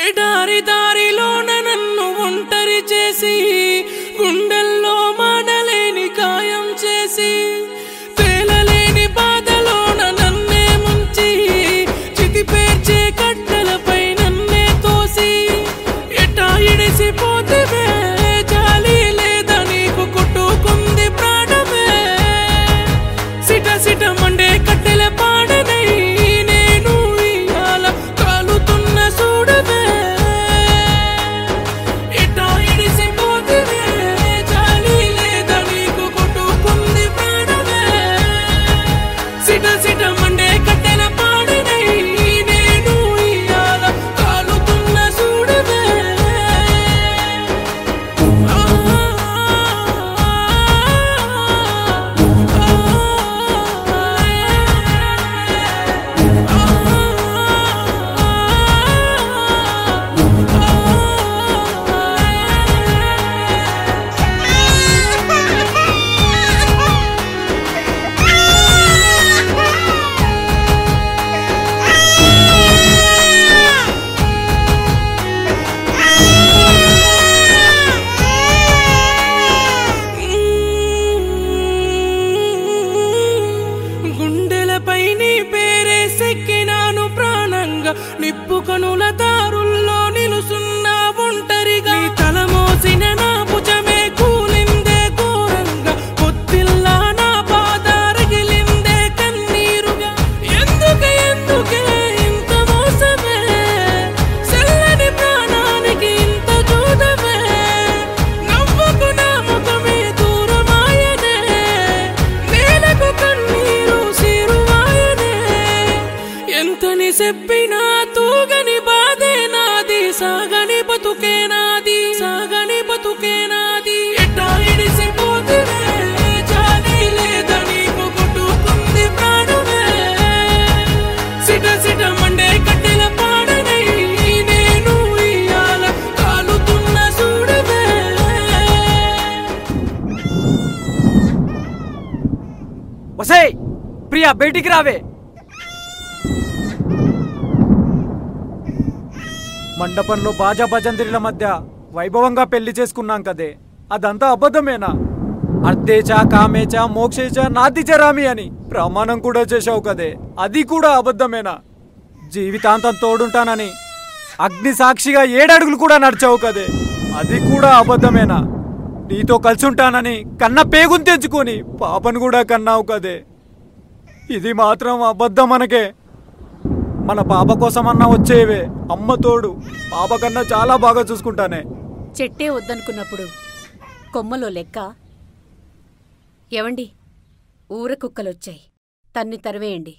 ఎడారి దారిలోన నన్ను ఒంటరి చేసి గుండెల్లో మాడలేని గాయం చేసి తేలలేని బాధలోన నన్నే ముంచి చితి పేర్చే కట్టెలపై నన్నే తోసి ఎటా ఇడిసిపోతివే జాలి లేదా నీకు కొట్టుకుంది ప్రాణమే సిట సిట మండే కట్టెల పాడనై నేను ఇయ్యాల కాలుతున్న చూడవే ఇటా ఇడిసిపోతివే జాలి లేదా నీకు కొట్టుకుంది ప్రాణమే సిట సిట మండే కట్టెల పాడనై నేను ఇయ్యాల కాలుతున్న చూడవే గుండెలపై నీ పేరే సెక్కినాను ప్రాణంగా నిప్పు కనుల దారుల్లో నిలుసున్నా ఒంటరిగా నీ తల మోసిన నా భుజమే కూలిందే ఘోరంగా పొత్తిల్లా నా బాధ రగిలిందే కన్నీరుగా ఎందుకే ఎందుకే ఇంత మోసమే చల్లని ప్రాణానికి ఇంత చూడవే నవ్వుకు నా ముఖమే దూరమాయనే నేలకు కన్నీరు సిరువాయనే ఎంతని చెప్పినా తూగని బాధే నాది సాగని బతుకే నాది సాగని బతుకే నాది ఎట్టా ఇడిసిపోతువే జాలి లేదా నీకు కొట్టుకుంది ప్రాణమే సిట సిట మండే కట్టెల పాడనై నేను ఇయ్యాల కాలుతున్న చూడవే వసే ప్రియా బయటికి రావే మండపంలో బాజా భజంత్రిల మధ్య వైభవంగా పెళ్లి చేసుకున్నాం కదే అదంతా అబద్ధమేనా అర్ధేచా కామేచా మోక్షేచా నాదిచరామి అని ప్రమాణం కూడా చేశావు కదే అది కూడా అబద్ధమేనా జీవితాంతం తోడుంటానని అగ్ని సాక్షిగా ఏడడుగులు కూడా నడిచావు కదే అది కూడా అబద్ధమేనా నీతో కలిసి ఉంటానని కన్న పేగుని తెంచుకొని పాపను కూడా కన్నావు కదే ఇది మాత్రం అబద్ధం మనకే మన పాప కోసమన్నా వచ్చేవే అమ్మ తోడు పాప కన్నా చాలా బాగా చూసుకుంటానే చెట్టే వద్దనుకున్నప్పుడు కొమ్మలో లెక్క ఎవండి ఊర కుక్కలొచ్చాయి తన్ని తరివేయండి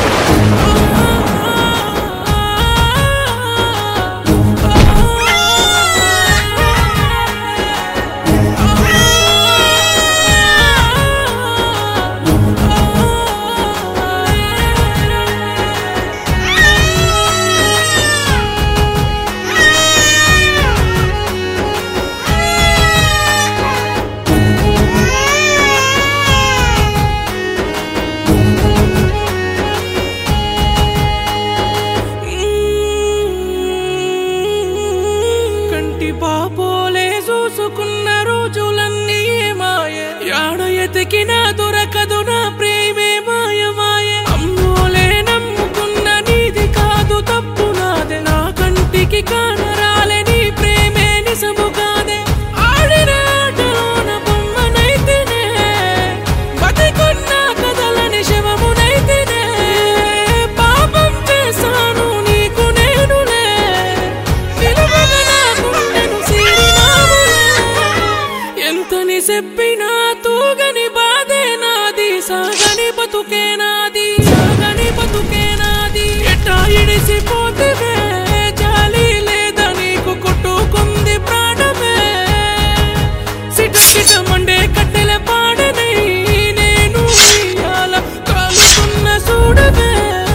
కంటి పాపోలే చూసుకున్న రోజులన్నీ మాయ యాడ ఎతికినా దొరకదు నా ప్రేమే మాయ మాయ అమ్మోలే నమ్ముకున్న నీది కాదు తప్పు నాదే నా కంటికి కానరాలే నీ ప్రేమే నిజము కాదే ఆడిన ఆటలోన బొమ్మనైతేనే బతికున్న కదలని శవమునైతేనే పాపం చేశాను నీకు నేనులే విలువగా నా గుండెను సీరినావులే. ఎంతని చెప్పినా తూగని బాధే నాది సాగని బతుకే నాది సాగని బతుకే నాది ఎట్టా ఇడిసిపోతివే జాలి లేదా నీకు కొట్టుకుంది ప్రాణమే సిట సిట మండే కట్టెల పాడనై నేను ఇయ్యాల కాలుతున్న చూడవే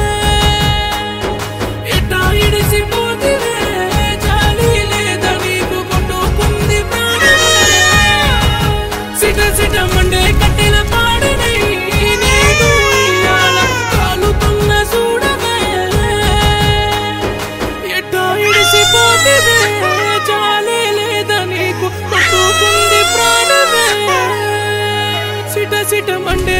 ఎట్టా ఇడిసిపోతివే జాలి లేదా నీకు కొట్టుకుంది ప్రాణమే సిట సిట మండే కట్టెల పాడనై నేను ఇయ్యాల మండే